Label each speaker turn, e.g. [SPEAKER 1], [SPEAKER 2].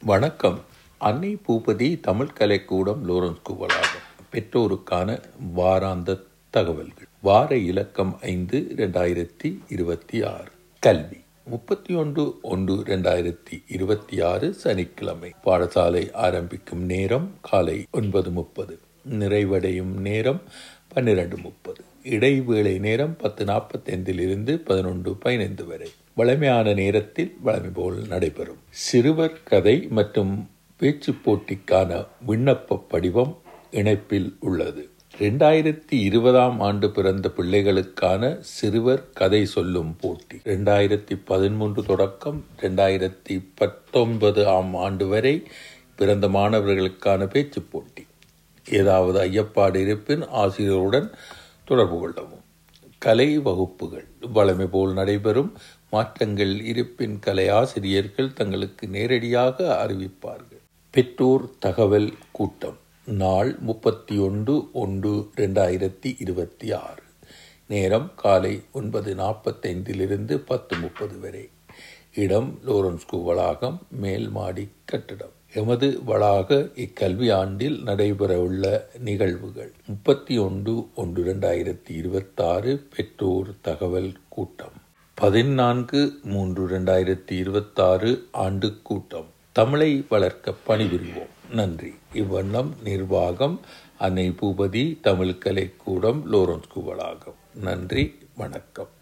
[SPEAKER 1] வணக்கம் அன்னை பூபதி தமிழ் கலைக்கூடம் லோரன்ஸ் குவலாகும் பெற்றோருக்கான வாராந்த தகவல்கள் வார இலக்கம் ஐந்து இரண்டாயிரத்தி இருபத்தி ஆறு கல்வி முப்பத்தி ஒன்று ஒன்று இரண்டாயிரத்தி இருபத்தி ஆறு சனிக்கிழமை பாடசாலை ஆரம்பிக்கும் நேரம் காலை ஒன்பது முப்பது நிறைவடையும் நேரம் பன்னிரண்டு முப்பது இடைவேளை நேரம் பத்து நாற்பத்தைந்தில் இருந்து பதினொன்று பதினைந்து வரை வழமையான நேரத்தில் வழமை போல் நடைபெறும் சிறுவர் கதை மற்றும் பேச்சு போட்டிக்கான விண்ணப்ப படிவம் இணைப்பில் உள்ளது இரண்டாயிரத்தி இருபதாம் ஆண்டு பிறந்த பிள்ளைகளுக்கான சிறுவர் கதை சொல்லும் போட்டி இரண்டாயிரத்தி பதிமூன்று தொடக்கம் இரண்டாயிரத்தி பத்தொன்பது ஆம் ஆண்டு வரை பிறந்த மாணவர்களுக்கான பேச்சு போட்டி ஏதாவது ஐயப்பாடு இருப்பின் ஆசிரியருடன் தொடர்பு கொள்ளவும் கலை வகுப்புகள் வழமை போல் நடைபெறும் மாற்றங்கள் இருப்பின் கலை ஆசிரியர்கள் தங்களுக்கு நேரடியாக அறிவிப்பார்கள் பெற்றோர் தகவல் கூட்டம் நாள் முப்பத்தி ஒன்று ஒன்று ரெண்டாயிரத்தி இருபத்தி ஆறு நேரம் காலை ஒன்பது நாற்பத்தைந்திலிருந்து பத்து முப்பது வரை இடம் லோரன்ஸ்கு வளாகம் மேல் மாடி கட்டிடம் எமது வளாக இக்கல்வி ஆண்டில் நடைபெறவுள்ள நிகழ்வுகள் முப்பத்தி ஒன்று ஒன்று இரண்டாயிரத்தி இருபத்தாறு பெற்றோர் தகவல் கூட்டம் பதினான்கு மூன்று இரண்டாயிரத்தி இருபத்தாறு ஆண்டு கூட்டம் தமிழை வளர்க்க பணிபுரிவோம் நன்றி இவ்வண்ணம் நிர்வாகம் அன்னை பூபதி தமிழ் கலைக்கூடம் லோரன்ஸ் குவளாகம் நன்றி வணக்கம்